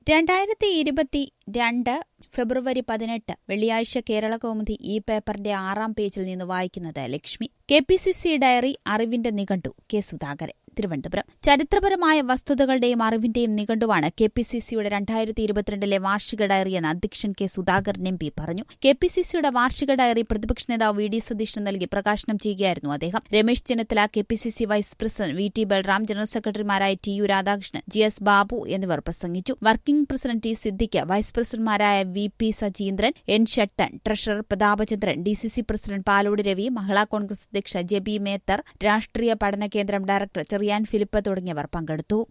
രണ്ടായിരത്തി ഇരുപത്തി രണ്ട് ഫെബ്രുവരി പതിനെട്ട് വെള്ളിയാഴ്ച കേരള കൗമുദി ഈ പേപ്പറിന്റെ ആറാം പേജിൽ നിന്ന് വായിക്കുന്നത് Lakshmi K P C C diary അറിവിന്റെ നിഘണ്ടു കെ സുധാകരൻ തിരുവനന്തപുരം ചരിത്രപരമായ വസ്തുതകളുടെയും അറിവിന്റെയും നിഘണ്ടുവാണ് കെ പി സി സിയുടെ രണ്ടായിരത്തി ഇരുപത്തിരണ്ടിലെ വാർഷിക ഡയറി എന്ന് അധ്യക്ഷൻ കെ സുധാകരൻ എം പി പറഞ്ഞു കെ പി സി സിയുടെ വാർഷിക ഡയറി പ്രതിപക്ഷ നേതാവ് വി ഡി സതീഷിന് നൽകി പ്രകാശനം ചെയ്യുകയായിരുന്നു അദ്ദേഹം Ramesh Chennithala K P C C vice president V T Balram general സെക്രട്ടറിമാരായ T U Radhakrishnan G S Babu എന്നിവർ പ്രസംഗിച്ചു working president T Siddique vice പ്രസിഡന്റുമാരായ V P Sajeendran N Shattan treasurer Prathapachandran D C C president Palode Ravi Mahila Congress അധ്യക്ഷ ജെബി മേത്തർ രാഷ്ട്രീയ പഠന കേന്ദ്രം ഡയറക്ടർ ചെറിയാൻ ഫിലിപ്പ് തുടങ്ങിയവർ പങ്കെടുത്തു